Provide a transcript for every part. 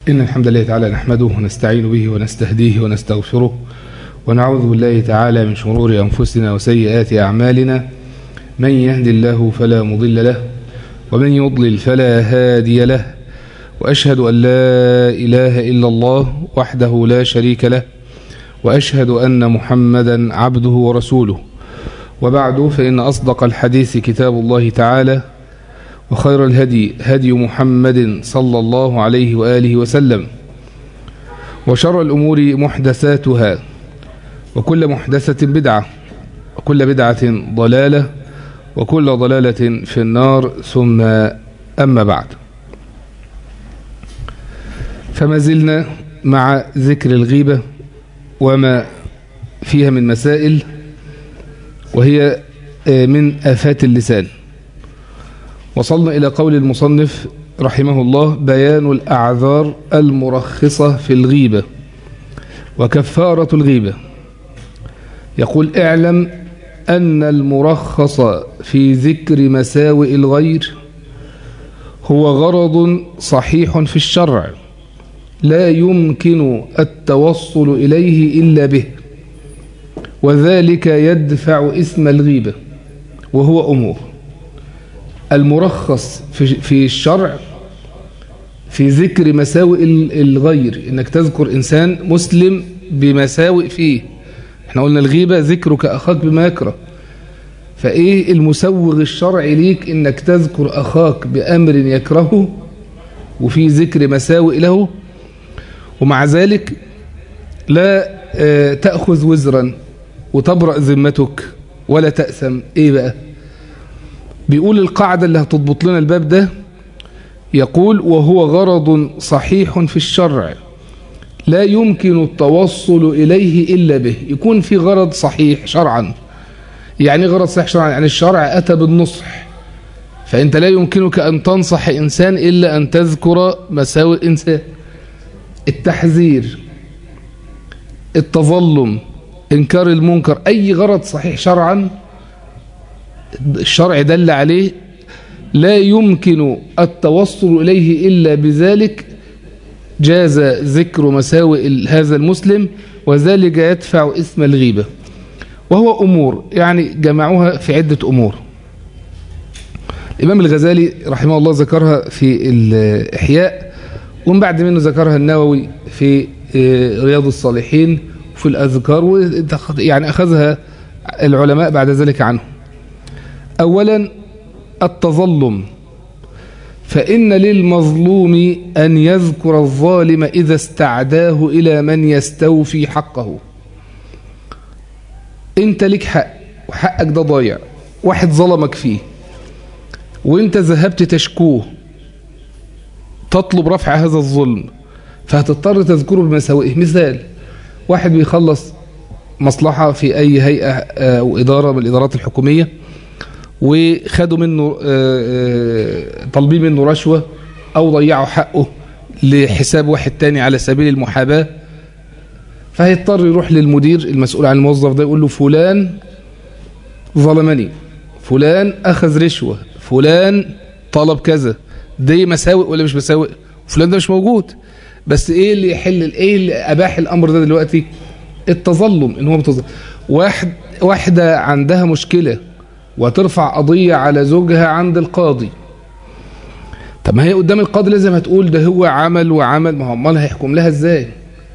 إن الحمد لله تعالى نحمده ونستعين به ونستهديه ونستغفره ونعوذ بالله تعالى من شرور أنفسنا وسيئات أعمالنا من يهد الله فلا مضل له ومن يضلل فلا هادي له وأشهد أن لا إله إلا الله وحده لا شريك له وأشهد أن محمدا عبده ورسوله وبعد فإن أصدق الحديث كتاب الله تعالى وخير الهدي هدي محمد صلى الله عليه وآله وسلم وشر الأمور محدثاتها وكل محدثة بدعة وكل بدعة ضلالة وكل ضلالة في النار ثم أما بعد فما زلنا مع ذكر الغيبة وما فيها من مسائل وهي من آفات اللسان وصلنا إلى قول المصنف رحمه الله بيان الأعذار المرخصة في الغيبة وكفارة الغيبة يقول اعلم أن المرخص في ذكر مساوئ الغير هو غرض صحيح في الشرع لا يمكن التوصل إليه إلا به وذلك يدفع اسم الغيبة وهو أمور المرخص في الشرع في ذكر مساوئ الغير انك تذكر انسان مسلم بمساوئ فيه احنا قلنا الغيبة ذكرك اخاك بما يكره فايه المسوغ الشرعي ليك انك تذكر اخاك بامر يكرهه وفي ذكر مساوئ له ومع ذلك لا تأخذ وزرا وتبرأ ذمتك ولا تأثم ايه بقى بيقول القاعدة اللي هتضبط لنا الباب ده يقول وهو غرض صحيح في الشرع لا يمكن التوصل إليه إلا به يكون في غرض صحيح شرعا يعني غرض صحيح شرعا يعني الشرع أتى بالنصح فأنت لا يمكنك أن تنصح إنسان إلا أن تذكر مساوئ إنسان التحذير التظلم إنكار المنكر أي غرض صحيح شرعا الشرع دل عليه لا يمكن التوصل إليه إلا بذلك جاز ذكر مساوئ هذا المسلم وذلك يدفع اسم الغيبة وهو أمور يعني جمعوها في عدة أمور الإمام الغزالي رحمه الله ذكرها في الإحياء ومن بعد منه ذكرها النووي في رياض الصالحين وفي الأذكار يعني أخذها العلماء بعد ذلك عنه أولا التظلم فإن للمظلوم أن يذكر الظالم إذا استعداه إلى من يستوفي حقه أنت لك حق وحقك ده ضايع واحد ظلمك فيه وانت ذهبت تشكوه تطلب رفع هذا الظلم فهتضطر تذكره بمساوئه مثال واحد بيخلص مصلحة في أي هيئة أو إدارة من الإدارات الحكومية وخدوا منه طالبين منه رشوة أو ضيعوا حقه لحساب واحد تاني على سبيل المحاباة فهيضطر يروح للمدير المسؤول عن الموظف ده يقول له فلان ظلمني فلان أخذ رشوة فلان طلب كذا دي مساوئ ولا مش مساوئ فلان ده مش موجود بس ايه اللي يحل ايه اللي اباح الامر ده دلوقتي التظلم ان هو متظلم واحد واحده عندها مشكله وترفع قضيه على زوجها عند القاضي طب ما هي قدام القاضي لازم هتقول ده هو عمل وعمل ما هو امال هيحكم لها ازاي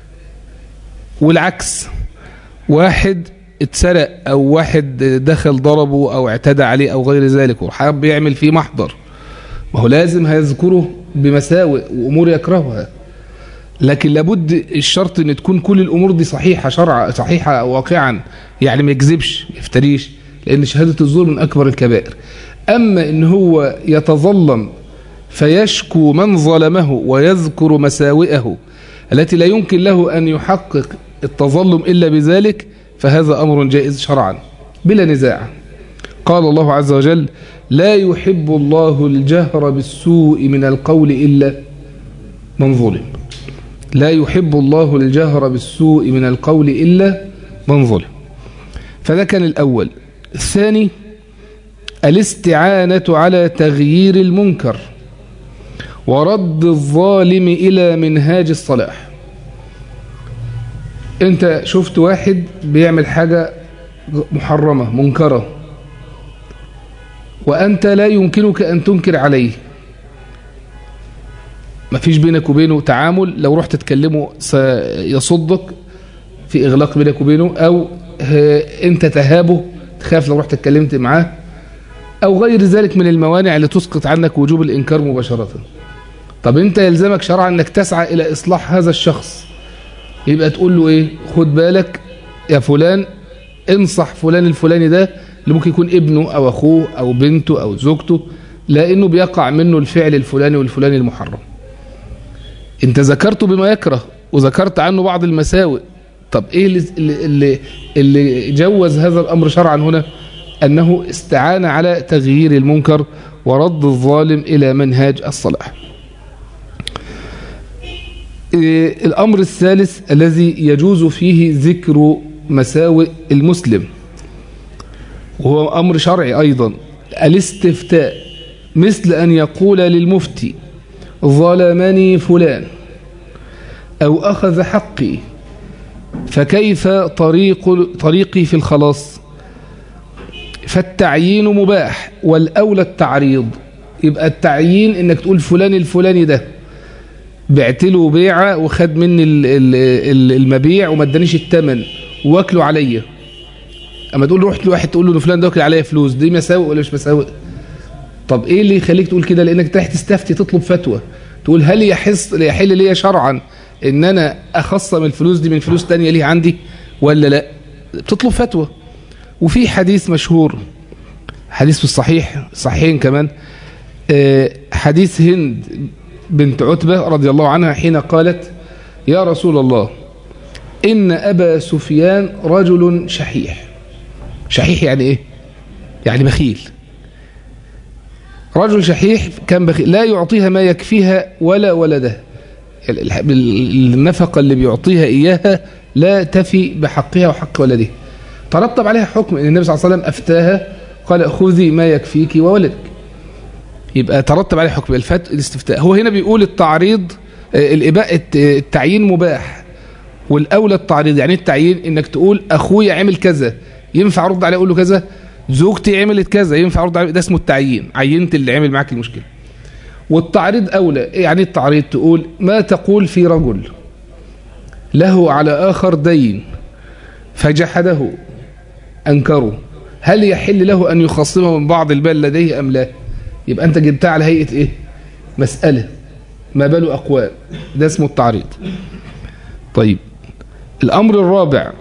والعكس واحد اتسرق او واحد دخل ضربه او اعتدى عليه او غير ذلك وحاب يعمل فيه محضر ما هو لازم هيذكره بمساوئ وامور يكرهها لكن لابد الشرط ان تكون كل الامور دي صحيحه شرع صحيحه واقعا يعني ما يكذبش ما يفتريش لان شهاده الزور من اكبر الكبائر اما ان هو يتظلم فيشكو من ظلمه ويذكر مساوئه التي لا يمكن له ان يحقق التظلم الا بذلك فهذا امر جائز شرعا بلا نزاع قال الله عز وجل لا يحب الله الجهر بالسوء من القول الا من ظلم لا يحب الله الجهر بالسوء من القول إلا من ظلم فده كان الأول الثاني الاستعانة على تغيير المنكر ورد الظالم إلى منهاج الصلاح انت شفت واحد بيعمل حاجة محرمة منكرة وأنت لا يمكنك أن تنكر عليه ما فيش بينك وبينه تعامل لو رحت تكلمه سيصدك في إغلاق بينك وبينه أو أنت تهابه تخاف لو رحت اتكلمت معاه أو غير ذلك من الموانع اللي تسقط عنك وجوب الإنكار مباشرة طب أنت يلزمك شرعا أنك تسعى إلى إصلاح هذا الشخص يبقى تقول له إيه خد بالك يا فلان انصح فلان الفلاني ده اللي ممكن يكون ابنه أو أخوه أو بنته أو زوجته لأنه بيقع منه الفعل الفلاني والفلاني المحرم انت ذكرته بما يكره وذكرت عنه بعض المساوئ طب ايه اللي, اللي, اللي جوز هذا الامر شرعا هنا انه استعان على تغيير المنكر ورد الظالم الى منهاج الصلاح إيه الامر الثالث الذي يجوز فيه ذكر مساوئ المسلم وهو امر شرعي ايضا الاستفتاء مثل ان يقول للمفتي ظلمني فلان أو أخذ حقي فكيف طريق طريقي في الخلاص فالتعيين مباح والأولى التعريض يبقى التعيين انك تقول فلان الفلاني ده بعت له بيعة وخد مني المبيع وما ادانيش الثمن واكله عليا اما تقول رحت لواحد تقول له ان فلان ده واكل عليا فلوس دي مساوئ ولا مش مساوئ طب ايه اللي يخليك تقول كده لانك تحت تستفتي تطلب فتوى تقول هل يحس يحل لي شرعا ان انا اخصم الفلوس دي من فلوس تانية ليه عندي ولا لا بتطلب فتوى وفي حديث مشهور حديث في الصحيح صحيحين كمان حديث هند بنت عتبة رضي الله عنها حين قالت يا رسول الله إن أبا سفيان رجل شحيح شحيح يعني إيه يعني بخيل رجل شحيح كان بخيل لا يعطيها ما يكفيها ولا ولده النفقة اللي بيعطيها إياها لا تفي بحقها وحق ولده ترتب عليها حكم ان النبي صلى الله عليه وسلم أفتاها قال خذي ما يكفيك وولدك يبقى ترتب عليه حكم الفت الاستفتاء هو هنا بيقول التعريض الإباء التعيين مباح والأولى التعريض يعني التعيين انك تقول أخويا عمل كذا ينفع أرد عليه أقول له كذا زوجتي عملت كذا ينفع أرد عليه ده اسمه التعيين عينت اللي عمل معاك المشكلة والتعريض أولى يعني التعريض تقول ما تقول في رجل له على آخر دين فجحده أنكره هل يحل له أن يخصمه من بعض البال لديه أم لا يبقى أنت جبتها على هيئة إيه مسألة ما بال أقوال ده اسمه التعريض طيب الأمر الرابع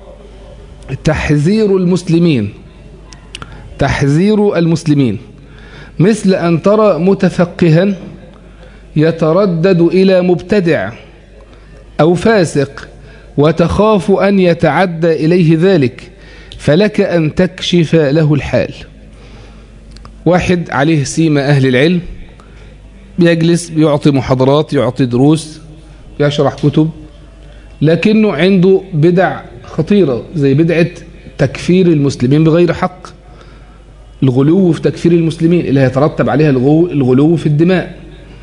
تحذير المسلمين تحذير المسلمين مثل أن ترى متفقها يتردد إلى مبتدع أو فاسق وتخاف أن يتعدى إليه ذلك فلك أن تكشف له الحال واحد عليه سيمة أهل العلم بيجلس بيعطي محاضرات يعطي دروس يشرح كتب لكنه عنده بدع خطيرة زي بدعة تكفير المسلمين بغير حق الغلو في تكفير المسلمين اللي هيترتب عليها الغلو في الدماء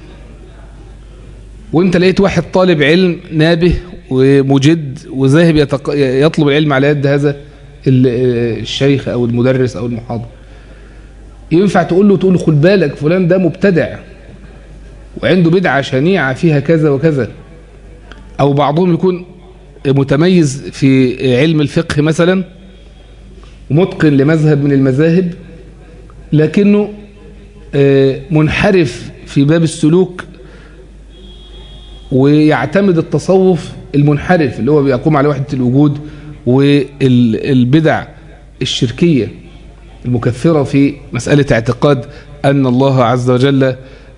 وانت لقيت واحد طالب علم نابه ومجد وذاهب يتق... يطلب العلم على يد هذا الشيخ او المدرس او المحاضر ينفع تقول له تقول له خد بالك فلان ده مبتدع وعنده بدعة شنيعة فيها كذا وكذا او بعضهم يكون متميز في علم الفقه مثلا ومتقن لمذهب من المذاهب لكنه منحرف في باب السلوك ويعتمد التصوف المنحرف اللي هو بيقوم على وحدة الوجود والبدع الشركية المكفرة في مسألة اعتقاد أن الله عز وجل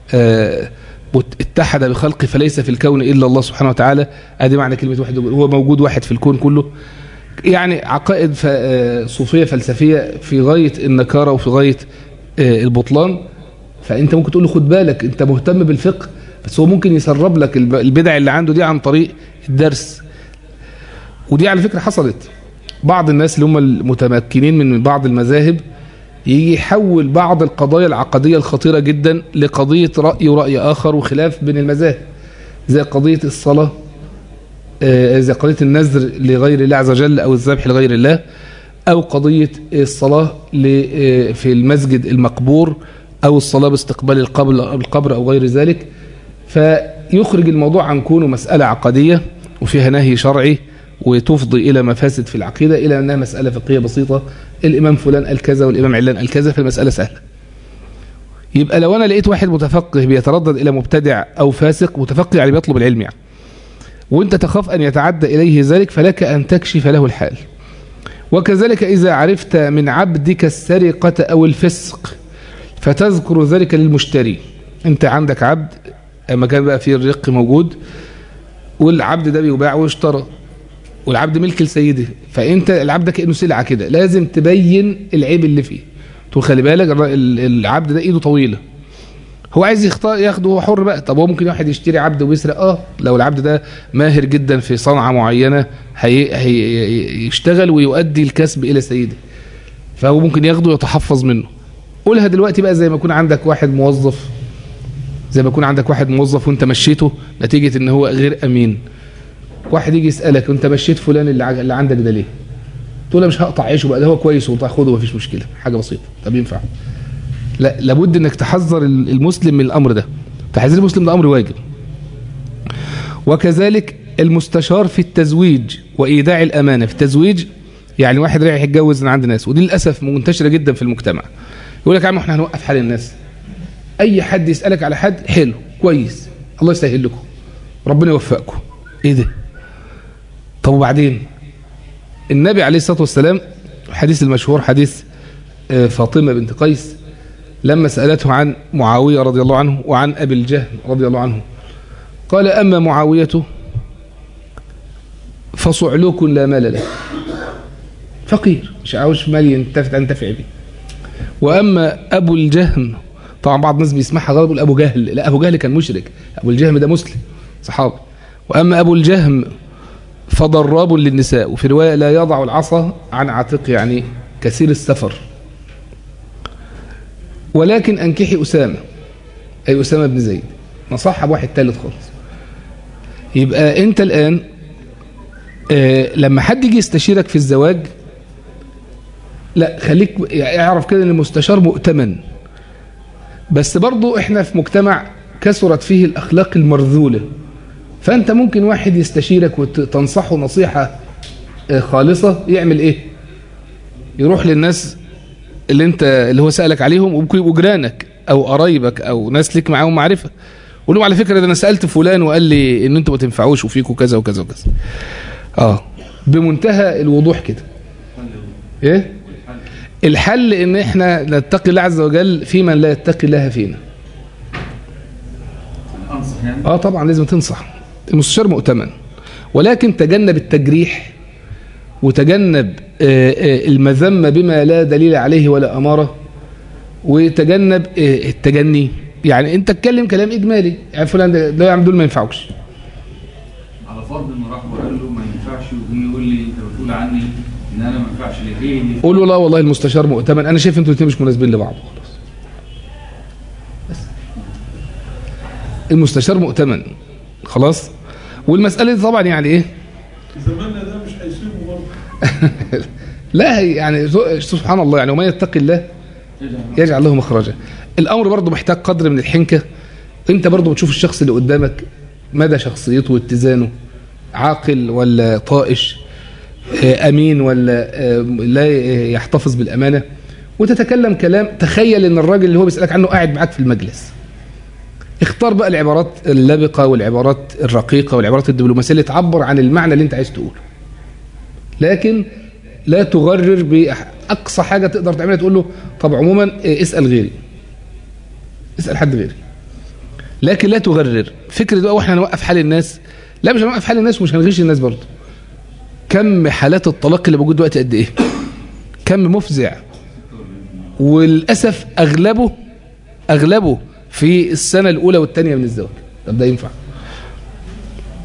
اتحد بخلقه فليس في الكون إلا الله سبحانه وتعالى ادي معنى كلمة واحد هو موجود واحد في الكون كله يعني عقائد صوفية فلسفية في غاية النكارة وفي غاية البطلان فأنت ممكن تقول له خد بالك أنت مهتم بالفقه بس هو ممكن يسرب لك البدع اللي عنده دي عن طريق الدرس ودي على فكرة حصلت بعض الناس اللي هم المتمكنين من بعض المذاهب يجي يحول بعض القضايا العقدية الخطيرة جدا لقضية رأي ورأي آخر وخلاف بين المذاهب زي قضية الصلاة آه، زي قضية النذر لغير الله عز وجل أو الذبح لغير الله أو قضية الصلاة ل- آه، في المسجد المقبور أو الصلاة باستقبال القبر القبر أو غير ذلك فيخرج الموضوع عن كونه مسألة عقدية وفيها نهي شرعي وتفضي إلى مفاسد في العقيدة إلى أنها مسألة فقهية بسيطة الإمام فلان قال كذا والإمام علان قال كذا فالمسألة سهلة يبقى لو أنا لقيت واحد متفقه بيتردد إلى مبتدع أو فاسق متفقه يعني بيطلب العلم يعني وانت تخاف أن يتعدى إليه ذلك فلك أن تكشف له الحال وكذلك إذا عرفت من عبدك السرقة أو الفسق فتذكر ذلك للمشتري انت عندك عبد اما كان بقى فيه الرق موجود والعبد ده بيباع ويشترى والعبد ملك لسيده فانت العبد ده كانه سلعه كده لازم تبين العيب اللي فيه تقول خلي بالك الر- ال- العبد ده ايده طويله هو عايز يختار ياخده هو حر بقى طب هو ممكن واحد يشتري عبد ويسرق اه لو العبد ده ماهر جدا في صنعه معينه هي هي يشتغل ويؤدي الكسب الى سيده فهو ممكن ياخده ويتحفظ منه قولها دلوقتي بقى زي ما يكون عندك واحد موظف زي ما يكون عندك واحد موظف وانت مشيته نتيجة ان هو غير امين واحد يجي يسألك انت مشيت فلان اللي, ع- اللي عندك ده ليه تقول له مش هقطع عيشه بقى ده هو كويس وتاخده مفيش مشكلة حاجة بسيطة طب ينفع لا لابد انك تحذر ال- المسلم من الامر ده تحذير المسلم ده امر واجب وكذلك المستشار في التزويج وايداع الامانه في التزويج يعني واحد رايح يتجوز من عند ناس ودي للاسف منتشره جدا في المجتمع يقول لك يا عم احنا هنوقف حال الناس اي حد يسالك على حد حلو كويس الله يسهل لكم ربنا يوفقكم ايه ده طب وبعدين النبي عليه الصلاه والسلام الحديث المشهور حديث آه، فاطمه بنت قيس لما سالته عن معاويه رضي الله عنه وعن ابي الجهم رضي الله عنه قال اما معاويه فصعلوك لا مال له فقير مش عاوز مال ينتفع ينتفع به واما ابو الجهم طبعا بعض الناس بيسمعها غلط يقول ابو جهل لا ابو جهل كان مشرك ابو الجهم ده مسلم صحابي واما ابو الجهم فضراب للنساء وفي روايه لا يضع العصا عن عاتقه يعني كثير السفر ولكن انكحي اسامه اي اسامه بن زيد نصحها بواحد ثالث خالص يبقى انت الان آه لما حد يجي يستشيرك في الزواج لا خليك اعرف كده ان المستشار مؤتمن بس برضو احنا في مجتمع كثرت فيه الاخلاق المرذوله فانت ممكن واحد يستشيرك وتنصحه نصيحه آه، خالصه يعمل ايه يروح للناس اللي انت اللي هو سالك عليهم وممكن يبقوا جيرانك او قرايبك او ناس ليك معاهم معرفه قول لهم على فكره ده انا سالت فلان وقال لي ان انتوا ما تنفعوش وفيكوا كذا وكذا وكذا اه بمنتهى الوضوح كده ايه الحل ان احنا نتقي الله عز وجل في من لا يتقي الله فينا انصح يعني اه طبعا لازم تنصح المستشار مؤتمن ولكن تجنب التجريح وتجنب آه، آه، المذمة بما لا دليل عليه ولا أمارة وتجنب آه، التجني يعني انت اتكلم كلام اجمالي يعني فلان ده ده يا عم دول ما ينفعوش على فرض انه راح وقال له ما ينفعش وجي يقول لي انت بتقول عني ان انا ما ينفعش ليه؟ ايه اللي قول له لا والله المستشار مؤتمن انا شايف انتوا الاثنين مش مناسبين لبعض خلاص بس المستشار مؤتمن خلاص والمسألة دي طبعا يعني ايه زماننا ده مش هيسيبه برضه لا هي يعني سبحان الله يعني وما يتقي الله يجعل له مخرجا الامر برضه محتاج قدر من الحنكه انت برضه بتشوف الشخص اللي قدامك مدى شخصيته واتزانه عاقل ولا طائش آه، امين ولا آه، لا يحتفظ بالامانه وتتكلم كلام تخيل ان الراجل اللي هو بيسالك عنه قاعد معاك في المجلس اختار بقى العبارات اللبقه والعبارات الرقيقه والعبارات الدبلوماسيه اللي تعبر عن المعنى اللي انت عايز تقوله لكن لا تغرر بأقصى حاجة تقدر تعملها تقول له طب عموما إيه، اسأل غيري اسأل حد غيري لكن لا تغرر فكرة بقى واحنا نوقف حال الناس لا مش هنوقف حال الناس ومش هنغش الناس برضه كم حالات الطلاق اللي موجود دلوقتي قد ايه كم مفزع وللأسف أغلبه أغلبه في السنة الأولى والثانية من الزواج طب ده ينفع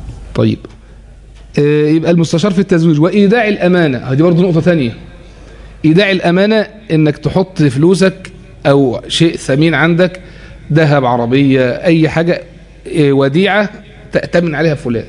طيب آه، يبقى المستشار في التزويج وإيداع الأمانة دي برضه نقطة ثانية ايداع الامانه انك تحط فلوسك او شيء ثمين عندك ذهب عربيه اي حاجه إيه، وديعه تامن عليها فلان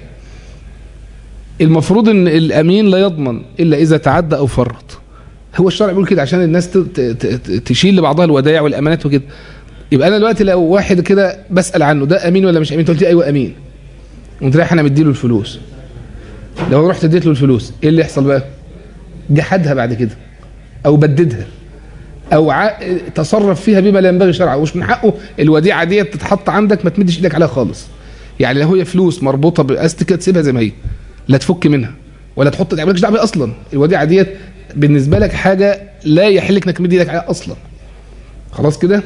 المفروض ان الامين لا يضمن الا اذا تعدى او فرط هو الشرع بيقول كده عشان الناس ت- ت- ت- تشيل لبعضها الودائع والامانات وكده يبقى انا دلوقتي لو واحد كده بسال عنه ده امين ولا مش امين أنت قلت لي ايوه امين قمت رايح انا مديله الفلوس لو رحت اديت له الفلوس ايه اللي يحصل بقى جحدها بعد كده او بددها او ع... تصرف فيها بما لا ينبغي شرعا ومش من حقه الوديعه ديت تتحط عندك ما تمدش ايدك عليها خالص يعني لو هي فلوس مربوطه باستيكه تسيبها زي ما هي لا تفك منها ولا تحط مالكش دعوه بيها اصلا الوديعه ديت بالنسبه لك حاجه لا يحلك انك تمد ايدك عليها اصلا خلاص كده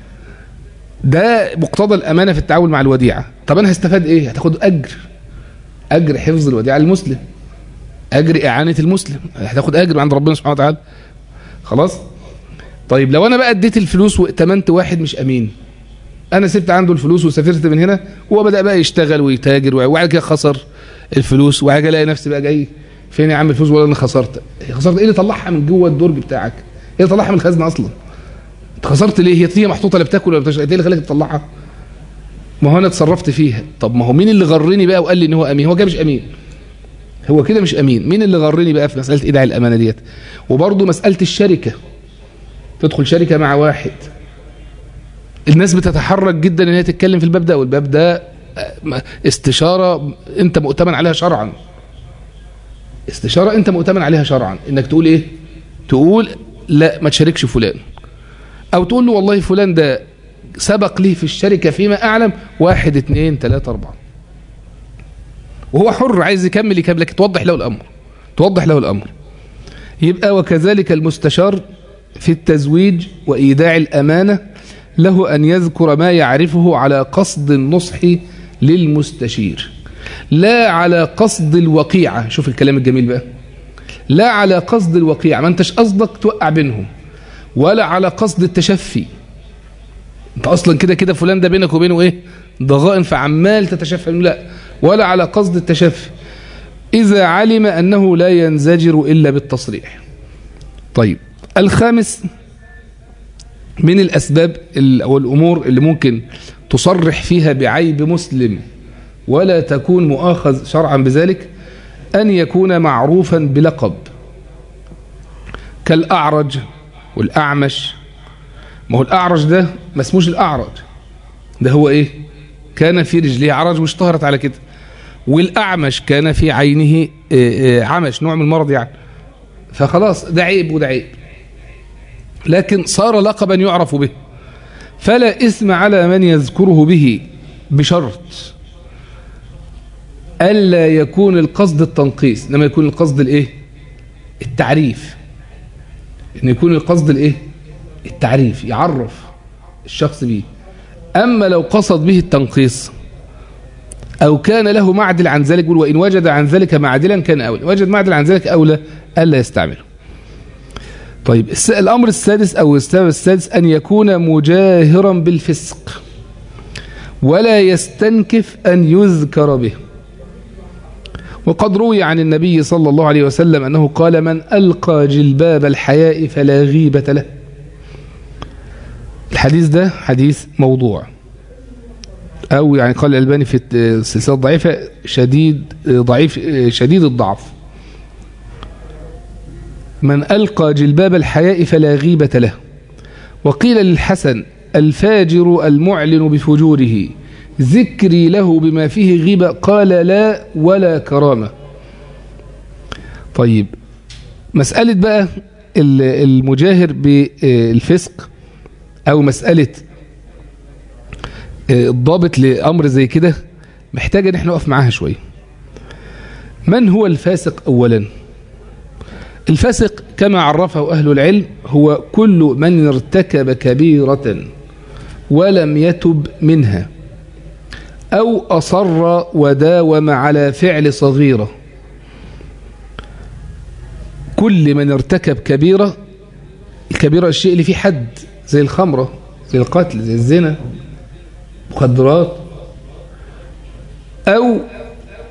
ده مقتضى الامانه في التعامل مع الوديعه طب انا هستفاد ايه هتاخد اجر اجر حفظ الوديعه للمسلم اجر اعانه المسلم هتاخد اجر عند ربنا سبحانه وتعالى خلاص طيب لو انا بقى اديت الفلوس وائتمنت واحد مش امين انا سبت عنده الفلوس وسافرت من هنا وهو بدا بقى يشتغل ويتاجر وبعد كده خسر الفلوس وبعد كده الاقي نفسي بقى جاي فين يا عم الفلوس ولا انا خسرت خسرت ايه اللي طلعها من جوه الدرج بتاعك ايه اللي طلعها من الخزنه اصلا انت خسرت ليه هي هي محطوطه لا بتاكل ولا بتشرب ايه اللي خلاك تطلعها ما هو انا اتصرفت فيها طب ما هو مين اللي غرني بقى وقال لي ان هو امين هو كده مش امين هو كده مش امين مين اللي غرني بقى في مساله ايداع الامانه ديت وبرضه مساله الشركه تدخل شركه مع واحد الناس بتتحرك جدا ان هي تتكلم في الباب ده والباب ده آه، استشاره انت مؤتمن عليها شرعا استشاره انت مؤتمن عليها شرعا انك تقول ايه تقول لا ما تشاركش فلان او تقول له والله فلان ده سبق لي في الشركه فيما اعلم واحد اثنين ثلاثه اربعه وهو حر عايز يكمل يكمل لك توضح له الامر توضح له الامر يبقى وكذلك المستشار في التزويج وايداع الامانه له ان يذكر ما يعرفه على قصد النصح للمستشير لا على قصد الوقيعه شوف الكلام الجميل بقى لا على قصد الوقيعه ما انتش قصدك توقع بينهم ولا على قصد التشفي انت اصلا كده كده فلان ده بينك وبينه ايه ضغائن فعمال تتشفى منه لا ولا على قصد التشفي اذا علم انه لا ينزجر الا بالتصريح طيب الخامس من الاسباب ال- او الامور اللي ممكن تصرح فيها بعيب مسلم ولا تكون مؤاخذ شرعا بذلك ان يكون معروفا بلقب كالاعرج والاعمش ما هو الأعرج ده ما اسموش الأعرج ده هو إيه كان في رجليه عرج واشتهرت على كده والأعمش كان في عينه آه، آه، عمش نوع من المرض يعني فخلاص ده عيب وده عيب لكن صار لقبا يعرف به فلا إثم على من يذكره به بشرط ألا يكون القصد التنقيص إنما يكون القصد الإيه التعريف إن يكون القصد الإيه التعريف يعرف الشخص به أما لو قصد به التنقيص أو كان له معدل عن ذلك يقول وإن وجد عن ذلك معدلا كان أولى وجد معدل عن ذلك أولى ألا يستعمله طيب الس- الأمر السادس أو السبب السادس أن يكون مجاهرا بالفسق ولا يستنكف أن يذكر به وقد روي عن النبي صلى الله عليه وسلم أنه قال من ألقى جلباب الحياء فلا غيبة له الحديث ده حديث موضوع أو يعني قال الألباني في السلسلة الضعيفة شديد ضعيف شديد الضعف من ألقى جلباب الحياء فلا غيبة له وقيل للحسن الفاجر المعلن بفجوره ذكري له بما فيه غيبة قال لا ولا كرامة طيب مسألة بقى ال- المجاهر بالفسق أو مسألة آه، الضابط لأمر زي كده محتاجة ان احنا نقف معاها شوية من هو الفاسق أولا الفاسق كما عرفه أهل العلم هو كل من ارتكب كبيرة ولم يتب منها أو أصر وداوم على فعل صغيرة كل من ارتكب كبيرة الكبيرة الشيء اللي فيه حد زي الخمرة زي القتل زي الزنا مخدرات أو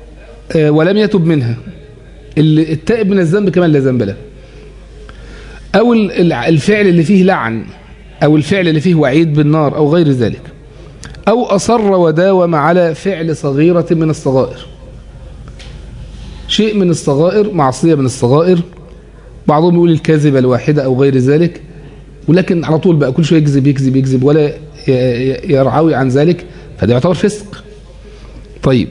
آه، ولم يتب منها اللي التائب من الذنب كمان لا ذنب له أو ال- ال- الفعل اللي فيه لعن أو الفعل اللي فيه وعيد بالنار أو غير ذلك أو أصر وداوم على فعل صغيرة من الصغائر شيء من الصغائر معصية من الصغائر بعضهم يقول الكذبة الواحدة أو غير ذلك ولكن على طول بقى كل شوية يكذب يكذب يكذب ولا ي- ي- يرعوي عن ذلك فده يعتبر فسق طيب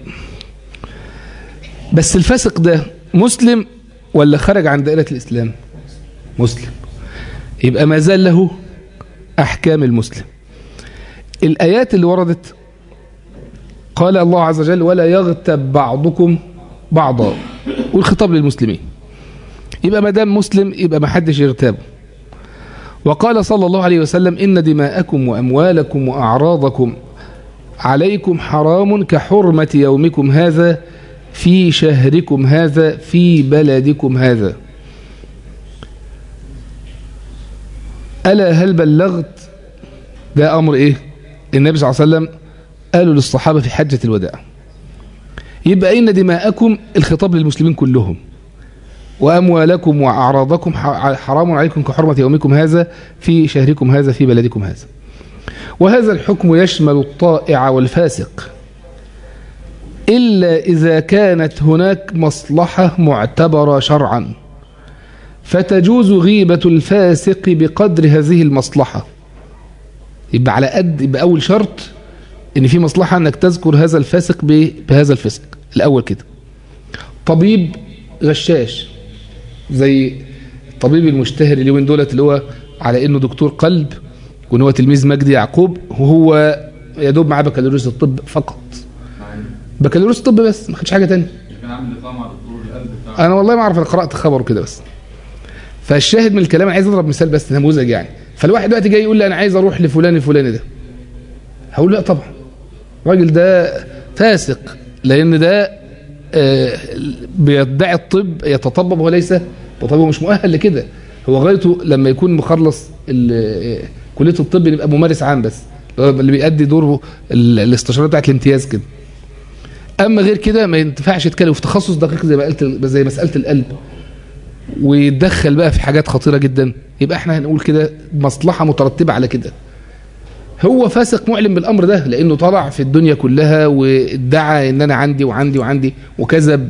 بس الفاسق ده مسلم ولا خرج عن دائرة الإسلام مسلم يبقى ما زال له أحكام المسلم الآيات اللي وردت قال الله عز وجل ولا يغتب بعضكم بعضا والخطاب للمسلمين يبقى ما دام مسلم يبقى ما حدش يغتابه وقال صلى الله عليه وسلم إن دماءكم وأموالكم وأعراضكم عليكم حرام كحرمة يومكم هذا في شهركم هذا في بلدكم هذا ألا هل بلغت ده أمر إيه النبي صلى الله عليه وسلم قالوا للصحابة في حجة الوداع يبقى إن دماءكم الخطاب للمسلمين كلهم وأموالكم وأعراضكم ح- حرام عليكم كحرمة يومكم هذا في شهركم هذا في بلدكم هذا وهذا الحكم يشمل الطائع والفاسق إلا إذا كانت هناك مصلحة معتبرة شرعا فتجوز غيبة الفاسق بقدر هذه المصلحة يبقى على قد يبقى أول شرط إن في مصلحة أنك تذكر هذا الفاسق ب- بهذا الفسق الأول كده طبيب غشاش زي الطبيب المشتهر اليومين دولت اللي هو على انه دكتور قلب وان هو تلميذ مجدي يعقوب وهو يا دوب معاه بكالوريوس الطب فقط بكالوريوس الطب بس ما خدش حاجه تانية كان عامل لقاء مع دكتور القلب بتاع انا والله ما اعرف انا قرات خبره كده بس فالشاهد من الكلام عايز اضرب مثال بس نموذج يعني فالواحد دلوقتي جاي يقول لي انا عايز اروح لفلان الفلاني ده هقول لا طبعا الراجل ده فاسق لان ده آه، بيدعي الطب يتطبب وهو ليس طبيب مش مؤهل لكده هو غايته لما يكون مخلص ال- آه، كليه الطب يبقى ممارس عام بس اللي هو اللي بيأدي دوره ال- الاستشارات بتاعت الامتياز كده اما غير كده ما ينفعش يتكلم في تخصص دقيق زي ما قلت زي مساله القلب ويتدخل بقى في حاجات خطيره جدا يبقى احنا هنقول كده مصلحه مترتبه على كده هو فاسق معلن بالامر ده لانه طلع في الدنيا كلها وادعى ان انا عندي وعندي وعندي وكذب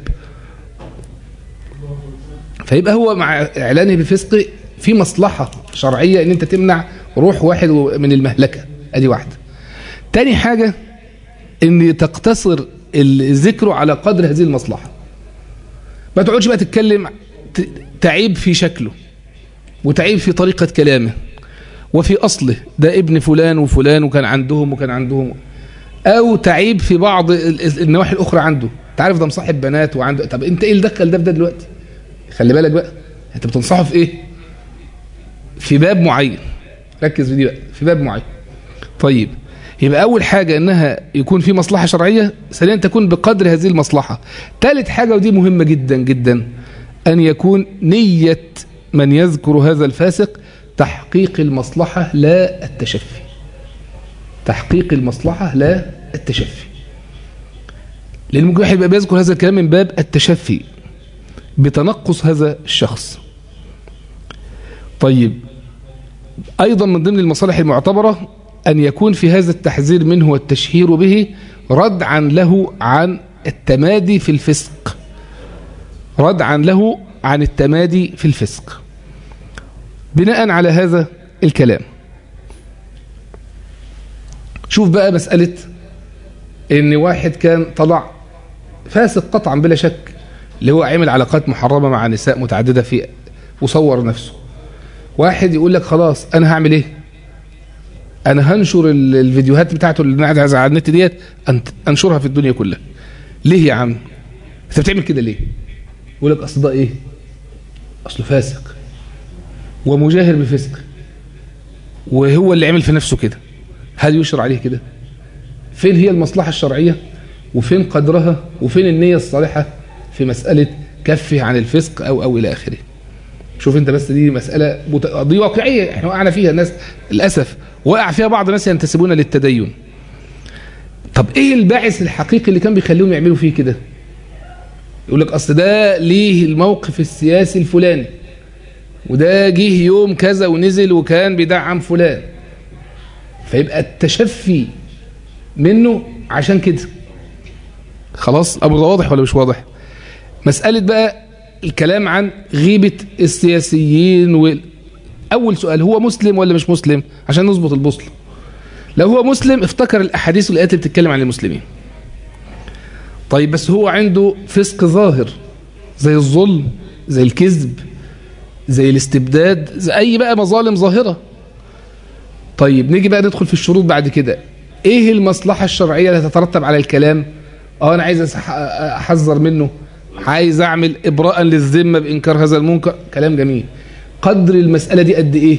فيبقى هو مع اعلانه بفسق في مصلحه شرعيه ان انت تمنع روح واحد من المهلكه ادي واحده تاني حاجه ان تقتصر الذكر على قدر هذه المصلحه ما تقعدش بقى تتكلم ت- تعيب في شكله وتعيب في طريقه كلامه وفي أصله ده ابن فلان وفلان وكان عندهم وكان عندهم أو تعيب في بعض ال- ال- النواحي الأخرى عنده تعرف ده مصاحب بنات وعنده طب أنت إيه اللي دخل ده في ده دلوقتي خلي بالك بقى أنت بتنصحه في إيه في باب معين ركز في دي بقى في باب معين طيب يبقى أول حاجة إنها يكون في مصلحة شرعية ثانيا تكون بقدر هذه المصلحة ثالث حاجة ودي مهمة جدا جدا أن يكون نية من يذكر هذا الفاسق تحقيق المصلحة لا التشفي تحقيق المصلحة لا التشفي لأن ممكن واحد يبقى بيذكر هذا الكلام من باب التشفي بتنقص هذا الشخص طيب أيضا من ضمن المصالح المعتبرة أن يكون في هذا التحذير منه والتشهير به ردعا له عن التمادي في الفسق ردعا له عن التمادي في الفسق بناء على هذا الكلام شوف بقى مسألة ان واحد كان طلع فاسق قطعا بلا شك اللي هو عمل علاقات محرمة مع نساء متعددة في وصور نفسه واحد يقول لك خلاص انا هعمل ايه انا هنشر ال- الفيديوهات بتاعته اللي قاعد على النت ديت أنت- انشرها في الدنيا كلها ليه يا عم انت بتعمل كده ليه يقول لك اصل ده ايه اصله فاسق ومجاهر بفسق وهو اللي عمل في نفسه كده هل يشرع عليه كده فين هي المصلحة الشرعية وفين قدرها وفين النية الصالحة في مسألة كفه عن الفسق أو أو إلى آخره شوف انت بس دي مسألة مت... دي واقعية احنا وقعنا فيها الناس للأسف وقع فيها بعض الناس ينتسبون للتدين طب ايه الباعث الحقيقي اللي كان بيخليهم يعملوا فيه كده يقول لك اصل ده ليه الموقف السياسي الفلاني وده جه يوم كذا ونزل وكان بيدعم فلان فيبقى التشفي منه عشان كده خلاص الامر ده واضح ولا مش واضح مسألة بقى الكلام عن غيبة السياسيين و... أول سؤال هو مسلم ولا مش مسلم عشان نظبط البوصلة لو هو مسلم افتكر الأحاديث والآيات اللي بتتكلم عن المسلمين طيب بس هو عنده فسق ظاهر زي الظلم زي الكذب زي الاستبداد زي أي بقى مظالم ظاهرة طيب نيجي بقى ندخل في الشروط بعد كده ايه المصلحة الشرعية اللي تترتب على الكلام اه انا عايز أسح- احذر منه عايز اعمل ابراء للذمة بانكار هذا المنكر كلام جميل قدر المسألة دي قد ايه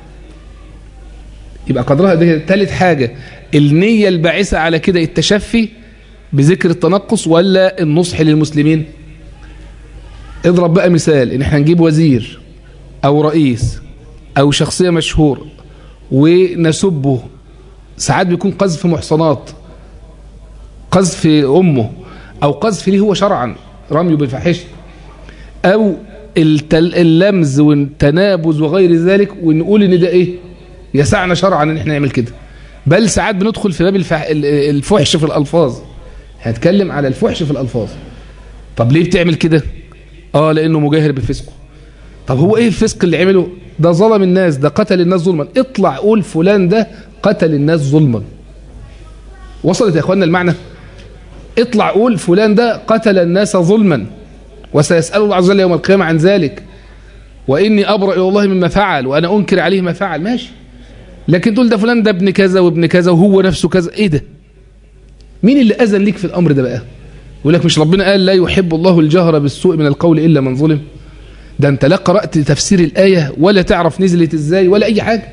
يبقى قدرها قد ايه تالت حاجة النية الباعثة على كده التشفي بذكر التنقص ولا النصح للمسلمين اضرب بقى مثال ان احنا نجيب وزير او رئيس او شخصية مشهور ونسبه ساعات بيكون قذف محصنات قذف أمه أو قذف ليه هو شرعا رميه بالفاحشة أو التل اللمز والتنابز وغير ذلك ونقول إن ده إيه يسعنا شرعا إن إحنا نعمل كده بل ساعات بندخل في باب الفح... الفحش في الألفاظ هنتكلم على الفحش في الألفاظ طب ليه بتعمل كده آه لأنه مجاهر بفسقه طب هو ايه الفسق اللي عمله ده ظلم الناس ده قتل الناس ظلما اطلع قول فلان ده قتل الناس ظلما وصلت يا اخوانا المعنى اطلع قول فلان ده قتل الناس ظلما وسيسأل الله عز وجل يوم القيامة عن ذلك وإني أبرأ إلى الله مما فعل وأنا أنكر عليه ما فعل ماشي لكن تقول ده فلان ده ابن كذا وابن كذا وهو نفسه كذا ايه ده مين اللي أذن ليك في الأمر ده بقى يقول لك مش ربنا قال لا يحب الله الجهر بالسوء من القول إلا من ظلم ده انت لا قرأت تفسير الآية ولا تعرف نزلت ازاي ولا أي حاجة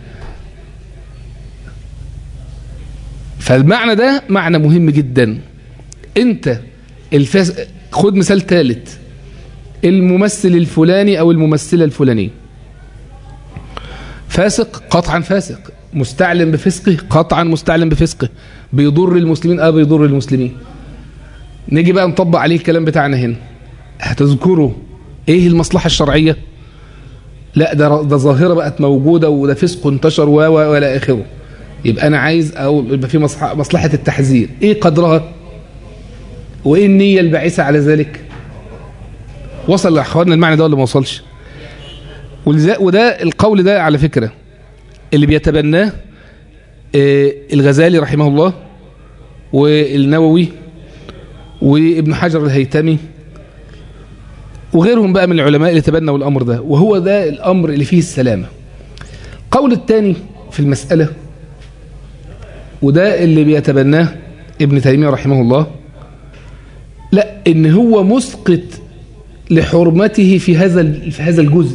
فالمعنى ده معنى مهم جدا انت الفاس... خد مثال ثالث الممثل الفلاني او الممثلة الفلانية فاسق قطعا فاسق مستعلم بفسقه قطعا مستعلم بفسقه بيضر المسلمين اه بيضر المسلمين نيجي بقى نطبق عليه الكلام بتاعنا هنا هتذكره ايه المصلحة الشرعية لا ده ده ظاهرة بقت موجودة وده فسق انتشر و و ولا اخره يبقى انا عايز او يبقى في مصلحة, مصلحة التحذير ايه قدرها وايه النية الباعثة على ذلك وصل لاخواننا المعنى ده ولا ما وصلش ولذا- وده القول ده على فكرة اللي بيتبناه آه، الغزالي رحمه الله والنووي وابن حجر الهيتمي وغيرهم بقى من العلماء اللي تبنوا الأمر ده وهو ده الأمر اللي فيه السلامة قول الثاني في المسألة وده اللي بيتبناه ابن تيمية رحمه الله لا ان هو مسقط لحرمته في هذا ال- في هذا الجزء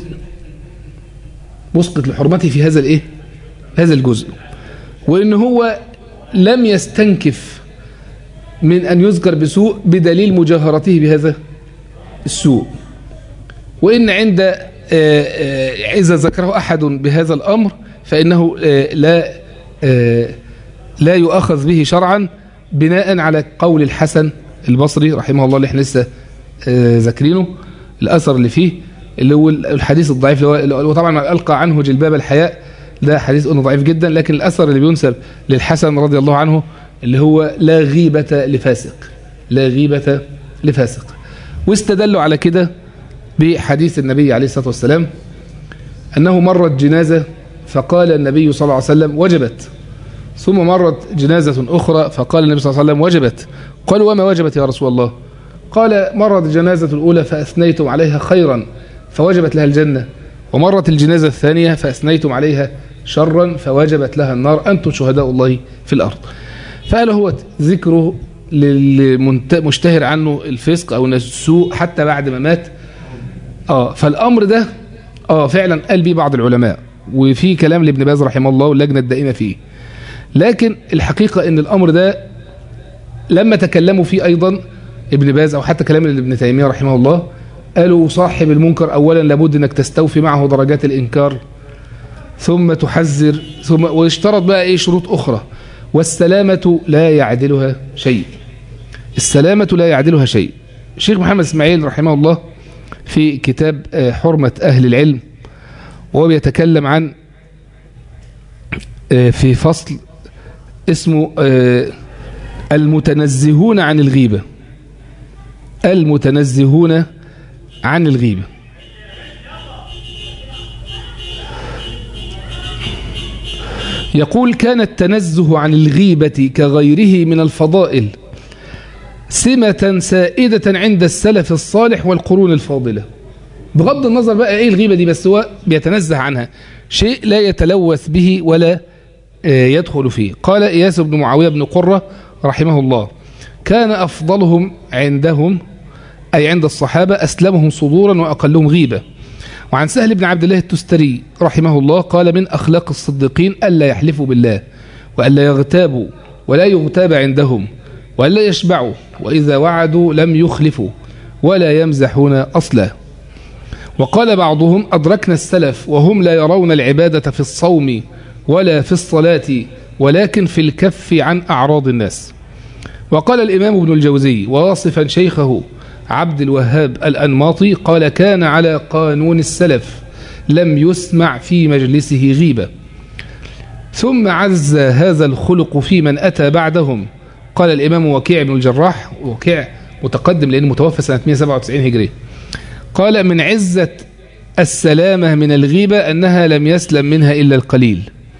مسقط لحرمته في هذا الايه هذا الجزء وان هو لم يستنكف من ان يذكر بسوء بدليل مجاهرته بهذا السوء وإن عند آه، آه، إذا ذكره أحد بهذا الأمر فإنه آه، لا آه، لا يؤخذ به شرعا بناء على قول الحسن البصري رحمه الله اللي احنا لسه آه، ذاكرينه الأثر اللي فيه اللي هو الحديث الضعيف اللي هو- اللي هو طبعا ألقى عنه جلباب الحياء ده حديث انه ضعيف جدا لكن الأثر اللي بينسب للحسن رضي الله عنه اللي هو لا غيبة لفاسق لا غيبة لفاسق واستدلوا على كده بحديث النبي عليه الصلاة والسلام أنه مرت جنازة فقال النبي صلى الله عليه وسلم وجبت ثم مرت جنازة أخرى فقال النبي صلى الله عليه وسلم وجبت قالوا وما وجبت يا رسول الله قال مرت الجنازة الأولى فأثنيتم عليها خيرا فوجبت لها الجنة ومرت الجنازة الثانية فأثنيتم عليها شرا فوجبت لها النار أنتم شهداء الله في الأرض فقال هو ذكره للمشتهر عنه الفسق أو السوء حتى بعد ما مات اه فالامر ده اه فعلا قال بيه بعض العلماء وفي كلام لابن باز رحمه الله واللجنه الدائمه فيه لكن الحقيقه ان الامر ده لما تكلموا فيه ايضا ابن باز او حتى كلام ابن تيميه رحمه الله قالوا صاحب المنكر اولا لابد انك تستوفي معه درجات الانكار ثم تحذر ثم ويشترط بقى ايه شروط اخرى والسلامه لا يعدلها شيء السلامه لا يعدلها شيء الشيخ محمد اسماعيل رحمه الله في كتاب آه، حرمة أهل العلم وهو بيتكلم عن آه، في فصل اسمه آه، المتنزهون عن الغيبة المتنزهون عن الغيبة يقول كان التنزه عن الغيبة كغيره من الفضائل سمة سائدة عند السلف الصالح والقرون الفاضلة بغض النظر بقى ايه الغيبة دي بس هو بيتنزه عنها شيء لا يتلوث به ولا آه، يدخل فيه قال إياس بن معاوية بن قرة رحمه الله كان أفضلهم عندهم أي عند الصحابة أسلمهم صدورا وأقلهم غيبة وعن سهل بن عبد الله التستري رحمه الله قال من أخلاق الصديقين ألا يحلفوا بالله وألا يغتابوا ولا يغتاب عندهم وألا يشبعوا وإذا وعدوا لم يخلفوا ولا يمزحون أصلا وقال بعضهم أدركنا السلف وهم لا يرون العبادة في الصوم ولا في الصلاة ولكن في الكف عن أعراض الناس وقال الإمام ابن الجوزي واصفا شيخه عبد الوهاب الأنماطي قال كان على قانون السلف لم يسمع في مجلسه غيبة ثم عز هذا الخلق في من أتى بعدهم قال الإمام وكيع بن الجراح وكيع متقدم لأنه متوفى سنة 197 هجري قال من عزة السلامة من الغيبة أنها لم يسلم منها إلا القليل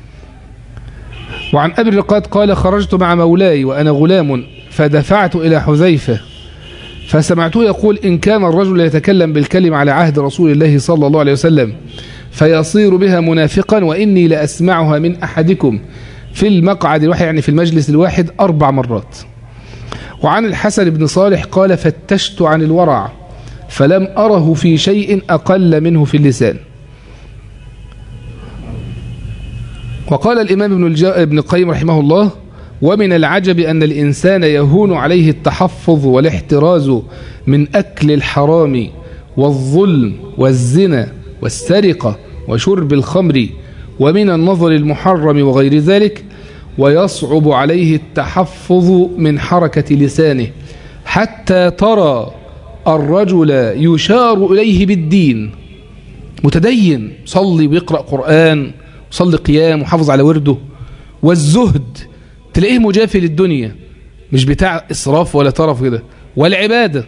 وعن أبي الرقاد قال خرجت مع مولاي وأنا غلام فدفعت إلى حذيفة فسمعته يقول إن كان الرجل يتكلم بالكلمة على عهد رسول الله صلى الله عليه وسلم فيصير بها منافقا وإني لأسمعها من أحدكم في المقعد الواحد يعني في المجلس الواحد أربع مرات وعن الحسن بن صالح قال فتشت عن الورع فلم أره في شيء أقل منه في اللسان وقال الإمام ابن, الج... ابن القيم رحمه الله ومن العجب أن الإنسان يهون عليه التحفظ والاحتراز من أكل الحرام والظلم والزنا والسرقة وشرب الخمر ومن النظر المحرم وغير ذلك ويصعب عليه التحفظ من حركة لسانه حتى ترى الرجل يشار إليه بالدين متدين صلي ويقرأ قرآن صلي قيام وحافظ على ورده والزهد تلاقيه مجافي للدنيا مش بتاع إسراف ولا طرف كده والعبادة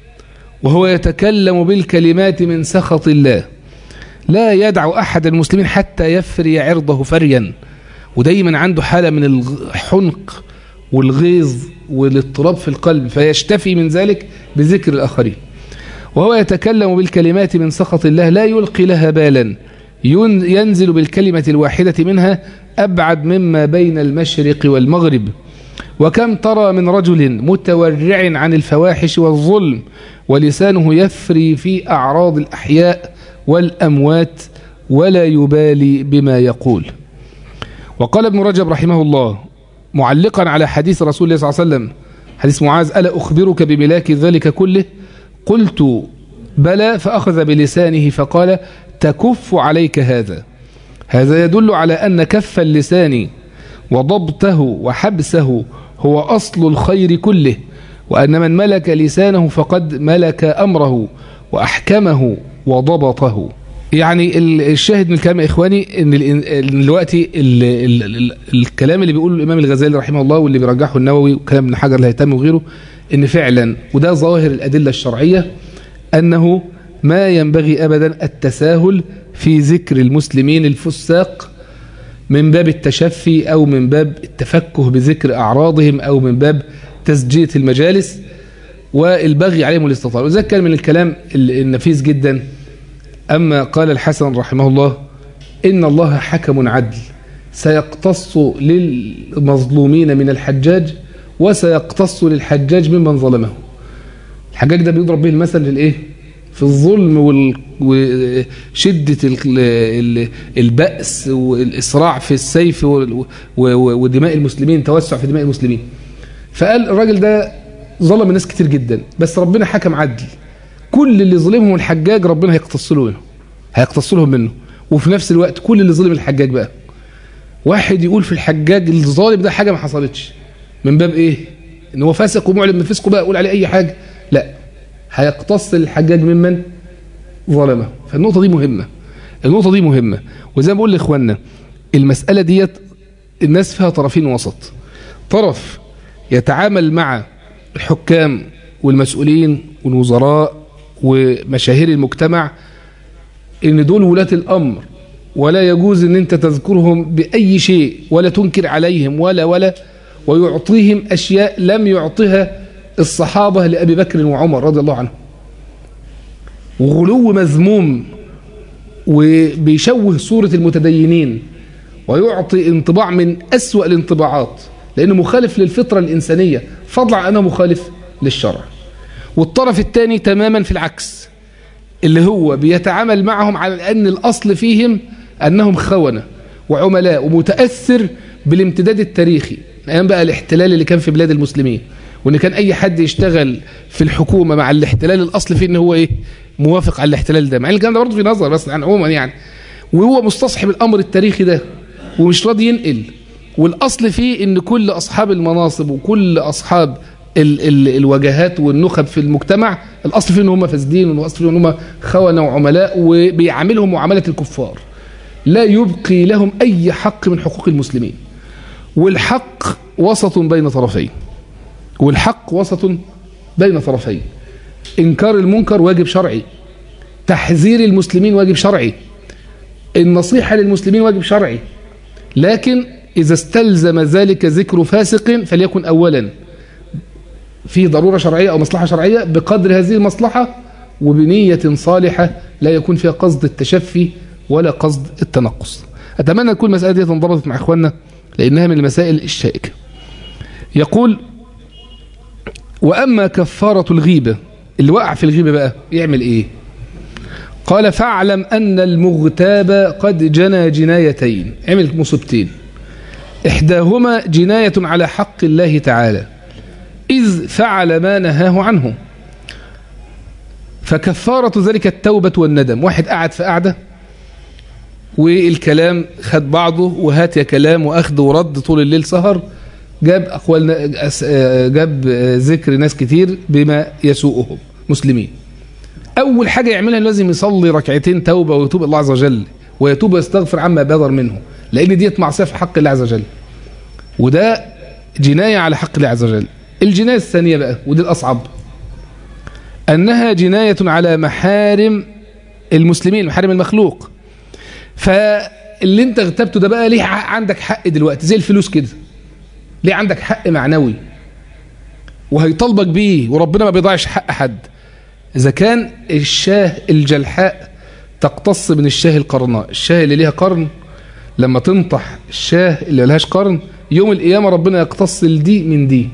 وهو يتكلم بالكلمات من سخط الله لا يدع أحد المسلمين حتى يفري عرضه فريا ودايما عنده حالة من الحنق والغيظ والاضطراب في القلب فيشتفي من ذلك بذكر الآخرين وهو يتكلم بالكلمات من سخط الله لا يلقي لها بالا ينزل بالكلمة الواحدة منها أبعد مما بين المشرق والمغرب وكم ترى من رجل متورع عن الفواحش والظلم ولسانه يفري في أعراض الأحياء والأموات ولا يبالي بما يقول وقال ابن رجب رحمه الله معلقا على حديث رسول الله صلى الله عليه وسلم حديث معاذ ألا أخبرك بملاك ذلك كله قلت بلى فأخذ بلسانه فقال تكف عليك هذا هذا يدل على أن كف اللسان وضبطه وحبسه هو أصل الخير كله وأن من ملك لسانه فقد ملك أمره وأحكمه وضبطه يعني الشاهد من الكلام يا إخواني أن دلوقتي الكلام اللي بيقوله الإمام الغزالي رحمه الله واللي بيرجحه النووي وكلام ابن حجر الهيتم وغيره أن فعلا وده ظاهر الأدلة الشرعية أنه ما ينبغي أبدا التساهل في ذكر المسلمين الفساق من باب التشفي أو من باب التفكه بذكر أعراضهم أو من باب تسجية المجالس والبغي عليهم الاستطاعة وذلك كان من الكلام النفيس جدا أما قال الحسن رحمه الله إن الله حكم عدل سيقتص للمظلومين من الحجاج وسيقتص للحجاج ممن ظلمه الحجاج ده بيضرب به المثل للإيه في الظلم وشدة البأس والإسراع في السيف ودماء المسلمين توسع في دماء المسلمين فقال الراجل ده ظلم الناس كتير جدا بس ربنا حكم عدل كل اللي ظلمهم الحجاج ربنا هيقتص له منه هيقتص لهم منه وفي نفس الوقت كل اللي ظلم الحجاج بقى واحد يقول في الحجاج الظالم ده حاجة ما حصلتش من باب ايه ان هو فاسق ومعلن من فسقه بقى يقول عليه اي حاجة لا هيقتص الحجاج ممن ظلمه فالنقطة دي مهمة النقطة دي مهمة وزي ما بقول لإخواننا المسألة ديت الناس فيها طرفين وسط طرف يتعامل مع الحكام والمسؤولين والوزراء ومشاهير المجتمع ان دول ولاة الامر ولا يجوز ان انت تذكرهم باي شيء ولا تنكر عليهم ولا ولا ويعطيهم اشياء لم يعطها الصحابة لابي بكر وعمر رضي الله عنهم وغلو مذموم وبيشوه صورة المتدينين ويعطي انطباع من أسوأ الانطباعات لأنه مخالف للفطرة الإنسانية فضلا عن أنه مخالف للشرع والطرف الثاني تماما في العكس اللي هو بيتعامل معهم على أن الأصل فيهم أنهم خونة وعملاء ومتأثر بالامتداد التاريخي أيام بقى الاحتلال اللي كان في بلاد المسلمين وان كان اي حد يشتغل في الحكومه مع الاحتلال الاصل فيه ان هو ايه موافق على الاحتلال ده مع ان الكلام ده برضه في نظر بس يعني عموما يعني وهو مستصحب الامر التاريخي ده ومش راضي ينقل والاصل فيه ان كل اصحاب المناصب وكل اصحاب ال ال الوجهات والنخب في المجتمع الاصل فيه ان هم فاسدين والاصل فيه ان هم خونه وعملاء وبيعاملهم معامله الكفار لا يبقي لهم اي حق من حقوق المسلمين والحق وسط بين طرفين والحق وسط بين طرفين إنكار المنكر واجب شرعي تحذير المسلمين واجب شرعي النصيحة للمسلمين واجب شرعي لكن إذا استلزم ذلك ذكر فاسق فليكن أولا في ضرورة شرعية أو مصلحة شرعية بقدر هذه المصلحة وبنية صالحة لا يكون فيها قصد التشفي ولا قصد التنقص أتمنى تكون المسألة دي انضبطت مع إخواننا لأنها من المسائل الشائكة يقول وأما كفارة الغيبة اللي وقع في الغيبة بقى يعمل إيه قال فاعلم أن المغتاب قد جنى جنايتين عمل مصيبتين إحداهما جناية على حق الله تعالى إذ فعل ما نهاه عنه فكفارة ذلك التوبة والندم واحد قعد في قعدة والكلام خد بعضه وهات يا كلام وأخذ ورد طول الليل سهر جاب أقوال جاب ذكر ناس كتير بما يسوءهم مسلمين أول حاجة يعملها لازم يصلي ركعتين توبة ويتوب الله عز وجل ويتوب ويستغفر عما بدر منه لأن ديت معصية في حق الله عز وجل وده جناية على حق الله عز وجل الجناية الثانية بقى ودي الأصعب أنها جناية على محارم المسلمين محارم المخلوق فاللي انت اغتبته ده بقى ليه عندك حق دلوقتي زي الفلوس كده ليه عندك حق معنوي وهيطالبك بيه وربنا ما بيضيعش حق حد إذا كان الشاه الجلحاء تقتص من الشاه القرناء الشاه اللي ليها قرن لما تنطح الشاه اللي ملهاش قرن يوم القيامة ربنا يقتص الدي من دي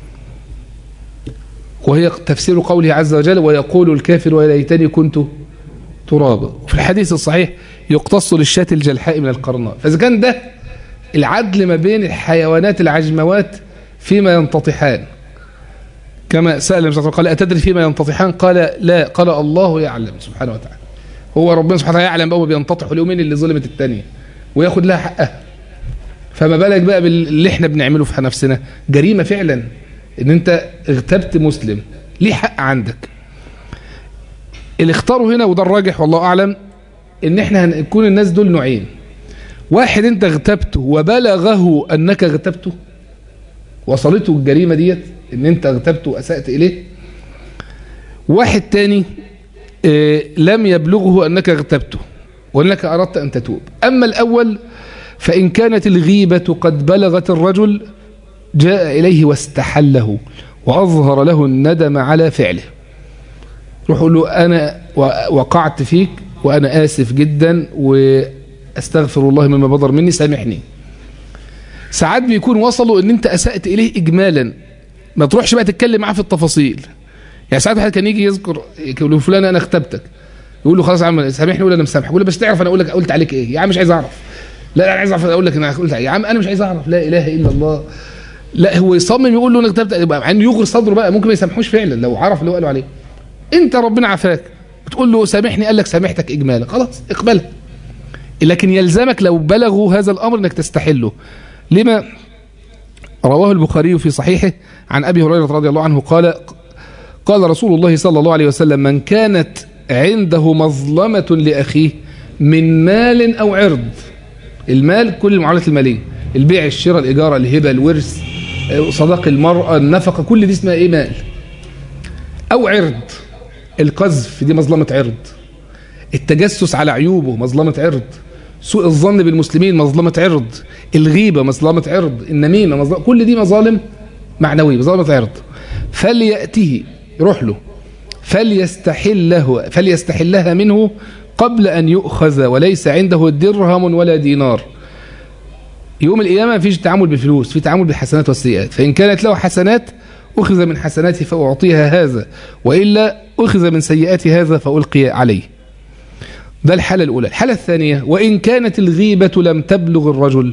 وهي تفسير قوله عز وجل ويقول الكافر ويا ليتني كنت ترابا وفي الحديث الصحيح يقتص للشاة الجلحاء من القرناء فإذا كان ده العدل ما بين الحيوانات العجموات فيما ينتطحان كما سأل النبي صلى الله عليه وسلم قال أتدري فيما ينتطحان قال لا قال الله يعلم سبحانه وتعالى هو ربنا سبحانه وتعالى يعلم بقى بينتطح اليومين اللي ظلمت الثانيه وياخد لها حقها فما بالك بقى باللي احنا بنعمله في نفسنا جريمة فعلا ان انت اغتبت مسلم ليه حق عندك اللي اختاروا هنا وده الراجح والله اعلم ان احنا هنكون الناس دول نوعين واحد انت اغتبته وبلغه انك اغتبته وصلته الجريمة ديت ان انت اغتبته واسأت اليه واحد تاني اه لم يبلغه انك اغتبته وانك اردت ان تتوب اما الاول فان كانت الغيبة قد بلغت الرجل جاء اليه واستحله واظهر له الندم على فعله روح له انا وقعت فيك وانا اسف جدا واستغفر الله مما بدر مني سامحني ساعات بيكون وصلوا ان انت اسأت اليه اجمالا ما تروحش بقى تتكلم معاه في التفاصيل يعني ساعات واحد كان يجي يذكر يقول له فلان انا اختبتك يقول له خلاص يا عم سامحني ولا انا مسامحك يقول له بس تعرف انا اقول لك قلت عليك ايه يا عم مش عايز اعرف لا لا انا عايز اعرف اقول لك انا قلت يا عم انا مش عايز اعرف لا اله الا الله لا هو يصمم يقول له انا اختبت مع انه يغري صدره بقى ممكن ما يسامحوش فعلا لو عرف اللي هو قالوا عليه انت ربنا عافاك بتقول له سامحني قال لك سامحتك اجمالا خلاص اقبلها لكن يلزمك لو بلغوا هذا الامر انك تستحله لما رواه البخاري في صحيحه عن ابي هريره رضي الله عنه قال قال رسول الله صلى الله عليه وسلم من كانت عنده مظلمة لأخيه من مال أو عرض المال كل المعاملات المالية البيع الشراء الإجارة الهبة الورث صداق المرأة النفقة كل دي اسمها إيه مال أو عرض القذف دي مظلمة عرض التجسس على عيوبه مظلمة عرض سوء الظن بالمسلمين مظلمة عرض الغيبة مظلمة عرض النميمة مظلمة كل دي مظالم معنوية مظلمة عرض فليأته يروح له فليستحله فليستحلها منه قبل أن يؤخذ وليس عنده درهم ولا دينار يوم القيامة مفيش تعامل بالفلوس في تعامل بالحسنات والسيئات فإن كانت له حسنات أخذ من حسناته فأعطيها هذا وإلا أخذ من سيئات هذا فألقي عليه ده الحالة الأولى الحالة الثانية وإن كانت الغيبة لم تبلغ الرجل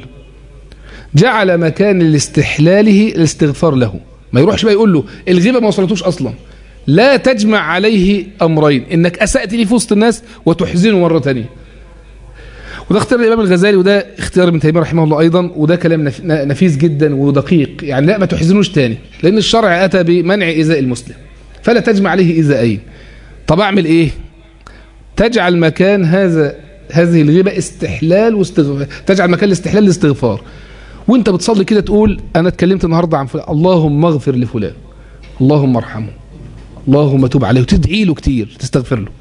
جعل مكان لاستحلاله الاستغفار له ما يروحش بقى يقول له الغيبة ما وصلتوش أصلا لا تجمع عليه أمرين إنك أسأت لي في وسط الناس وتحزنه مرة تانية وده اختيار الإمام الغزالي وده اختيار ابن تيمية رحمه الله أيضا وده كلام نف- نفيس جدا ودقيق يعني لا ما تحزنوش تاني لأن الشرع أتى بمنع إيذاء المسلم فلا تجمع عليه إيذاءين طب أعمل إيه تجعل مكان هذا هذه الغيبة استحلال واستغفار تجعل مكان الاستحلال الاستغفار وانت بتصلي كده تقول انا اتكلمت النهارده عن فلان اللهم اغفر لفلان اللهم ارحمه اللهم تب عليه وتدعي له كتير تستغفر له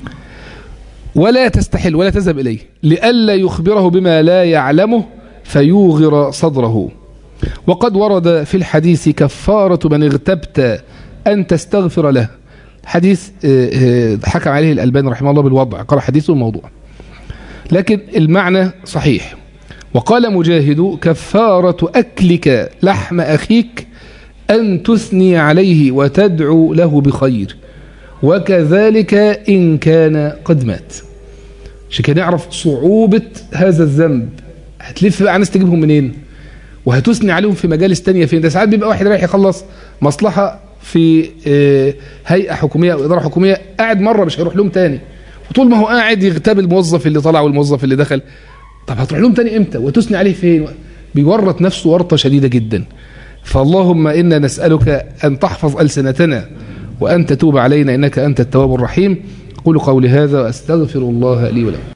ولا تستحل ولا تذهب إليه لئلا يخبره بما لا يعلمه فيوغر صدره وقد ورد في الحديث كفارة من اغتبت أن تستغفر له حديث آه، آه، حكم عليه الألباني رحمه الله بالوضع قال حديثه الموضوع لكن المعنى صحيح وقال مجاهد كفارة أكلك لحم أخيك أن تثني عليه وتدعو له بخير وكذلك إن كان قد مات عشان كده نعرف صعوبة هذا الذنب هتلف بقى ناس تجيبهم منين وهتثني عليهم في مجالس تانية فين ده ساعات بيبقى واحد رايح يخلص مصلحة في آه، هيئة حكومية أو إدارة حكومية قاعد مرة مش هيروح لهم تاني وطول ما هو قاعد يغتاب الموظف اللي طلع والموظف اللي دخل طب هتروح لهم تاني امتى وتثني عليه فين بيورط نفسه ورطة شديدة جدا فاللهم إنا نسألك أن تحفظ ألسنتنا وأن تتوب علينا إنك أنت التواب الرحيم قولوا قولي هذا وأستغفر الله لي ولكم